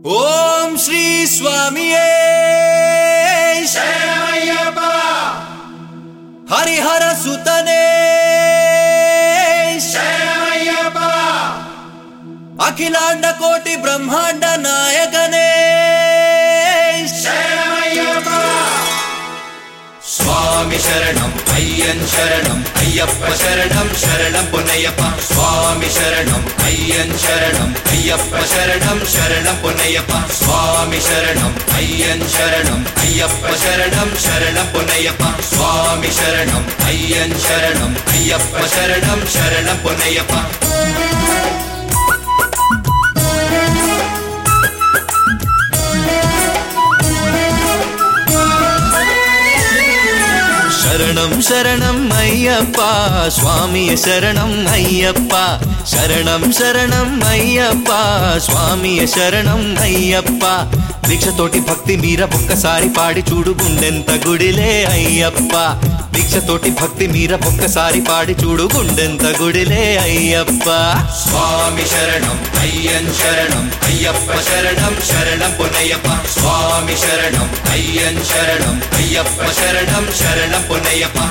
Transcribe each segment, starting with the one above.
ఓం శ్రీ స్వామియే హరిహర సుతనే అఖిలాండ కోటి బ్రహ్మాండ నాయకనే சுவாமி சரணம் ஐயன் சரணம் ஐயப்ப சரணம் சரணம் பொன்னையப்பா சுவாமி சரணம் ஐயன் சரணம் ஐயப்ப சரணம் சரணம் பொன்னையப்பா சுவாமி சரணம் ஐயன் சரணம் ஐயப்ப சரணம் சரணம் பொன்னையப்பா சுவாமி சரணம் ஐயன் சரணம் ஐயப்ப சரணம் சரணம் பொன்னையப்பா శరణం శరణం అయ్యప్ప స్వామి శరణం అయ్యప్ప శరణం శరణం అయ్యప్ప స్వామి శరణం అయ్యప్ప దీక్షతోటి భక్తి మీర ఒక్కసారి పాడి చూడు గుండెంత గుడిలే అయ్యప్ప దీక్షతోటి భక్తి మీర ఒక్కసారి పాడి చూడు గుండెంత గుడిలే అయ్యప్ప சுவாமி சரணம் ஐயன் சரணம் ஐயப்ப சரணம் சரணம் பொன்னையப்பா சுவாமி சரணம் ஐயன் சரணம் ஐயப்ப சரணம் சரணம் பொன்னையப்பா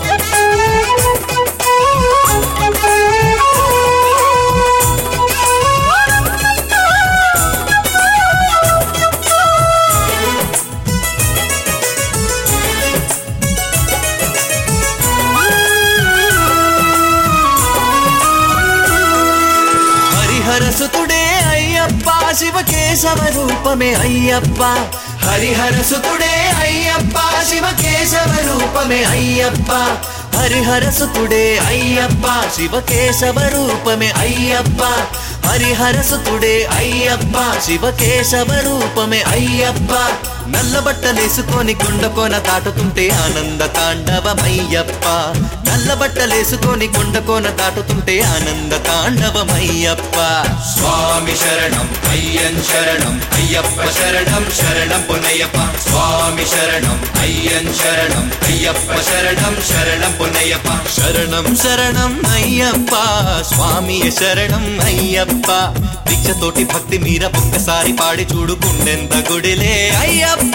హరిహర సుతుడే అయ్యప్ప శివ కేశవ రూపమే అయ్యప్ప హరిహర సుతుడే అయ్యప్ప శివ కేశవ రూపమే అయ్యప్ప హరిహర సుతుడే అయ్యప్ప శివ కేశవ రూపమే అయ్యప్ప హరిహర సుతుడే అయ్యప్ప శివ కేశవ రూపమే అయ్యప్ప నల్ల బట్టలేసుకొని కొండకోన దాటుతుంటే ఆనంద తాండవమయ్యప్ప నల్ల బట్టలేసుకొని కొండకోన దాటుతుంటే ఆనంద తాండవమయ్యప్ప சுவாமி சரணம் ஐயன் சரணம் ஐயப்ப சரணம் சரணம் பொன்னையப்பா சுவாமி சரணம் ஐயன் சரணம் ஐயப்ப சரணம் சரணம் பொன்னையப்பா శరణం శరణం అయ్యప్ప స్వామి శరణం అయ్యప్ప దీక్షతోటి భక్తి మీర ఒక్కసారి పాడి చూడు గుండెంత గుడిలే అయ్యప్ప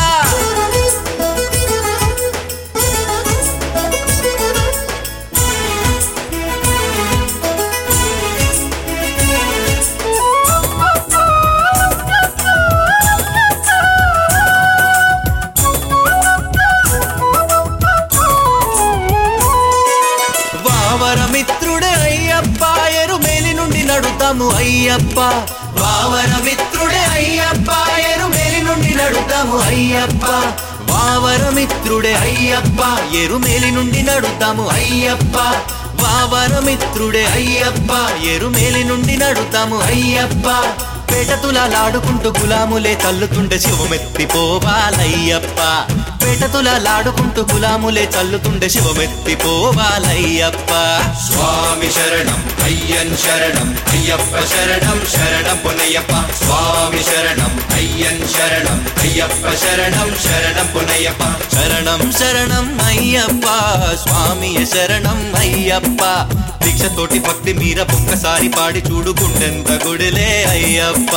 వావరమిత్రుడే అయ్యప్ప ఎరుమేలి నుండి నడుతాము అయ్యప్ప వావరమిత్రుడే అయ్యప్ప ఎరుమేలి నుండి నడుతాము అయ్యప్ప వావరమిత్రుడే అయ్యప్ప ఎరుమేలి నుండి నడుతాము అయ్యప్ప వావరమిత్రుడే అయ్యప్ప ఎరుమేలి నుండి నడుతాము అయ్యప్ప పేటతులాడుకుంటూ గులాములే తల్లుతుండే శివమెత్తిపోవాలయ్యప్ప పేటతులాడుకుంటూ గులాములే చల్లుతుండే శివమెత్తిపోవాలయ్యప్ప சுவாமி சரணம் ஐயன் சரணம் ஐயப்ப சரணம் சரணம் பொன்னையப்பா சுவாமி சரணம் ஐயன் சரணம் ஐயப்ப சரணம் சரணம் பொன்னையப்பா శరణం శరణం అయ్యప్ప స్వామి శరణం అయ్యప్ప దీక్షతోటి భక్తి మీర ఒక్కసారి పాడి చూడు గుండెంత గుడిలే అయ్యప్ప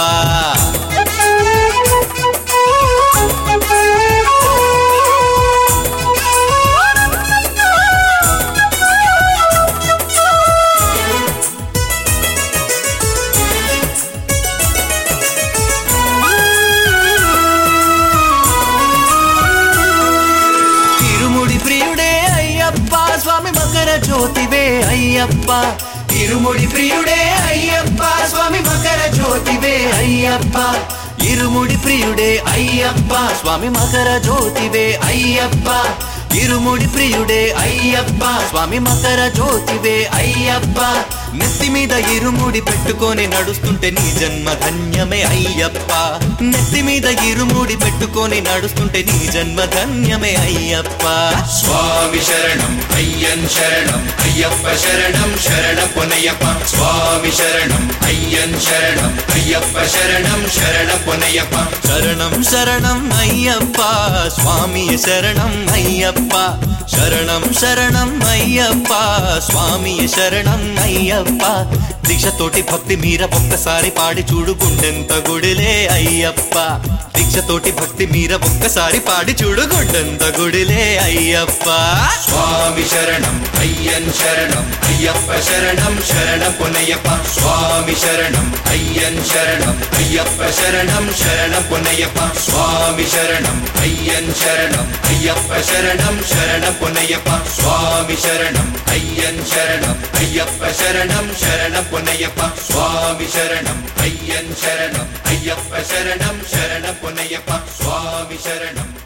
ఇరుముడి ప్రియుడే అయ్యప్ప స్వామి మకర జ్యోతివే అయ్యప్ప ఇరుముడి ప్రియుడే అయ్యప్ప స్వామి మకర జ్యోతివే అయ్యప్ప ఇరుముడి ప్రియుడే అయ్యప్ప స్వామి మకర జ్యోతివే అయ్యప్ప ఇరుముడి ప్రియుడే అయ్యప్ప స్వామి మకర జ్యోతివే అయ్యప్ప నెత్తి మీద ఇరుముడి పెట్టుకొని నడుస్తుంటే నీ జన్మ ధన్యమే అయ్యప్ప నెత్తి మీద ఇరుముడి పెట్టుకొని నడుస్తుంటే నీ జన్మ ధన్యమే అయ్యప్ప சுவாமி சரணம் ஐயன் சரணம் ஐயப்ப சரணம் சரணம் பொன்னையப்பா சுவாமி சரணம் ஐயன் சரணம் ஐயப்ப சரணம் சரணம் பொன்னையப்பா శరణం శరణం అయ్యప్ప స్వామి శరణం అయ్యప్ప శరణం శరణం అయ్యప్ప స్వామి శరణం అయ్యప్ప అయ్యప్ప దీక్షతోటి భక్తి మీర ఒక్కసారి పాడి చూడు గుండెంత గుడిలే అయ్యప్ప దీక్షతోటి భక్తి మీర ఒక్కసారి పాడి చూడు గుండెంత గుడిలే అయ్యప్ప స్వామి శరణం అయ్యన్ శరణం అయ్యప్ప శరణం శరణం పొన్నయ్యప్ప స్వామి శరణం అయ్యన్ శరణం అయ్యప్ప శరణం శరణం పొన్నయ్యప్ప స్వామి శరణం అయ్యన్ శరణం అయ్యప్ప శరణం శరణం పొన్నయ్యప్ప స్వామి శరణం అయ్యన్ శరణం అయ్యప్ప శరణం శరణం పొన్నయ్యప్ప స్వామి శరణం అయ్యన్ శరణం అయ్యప్ప శరణం శరణం పొన్నయ్యప్ప స్వామి శరణం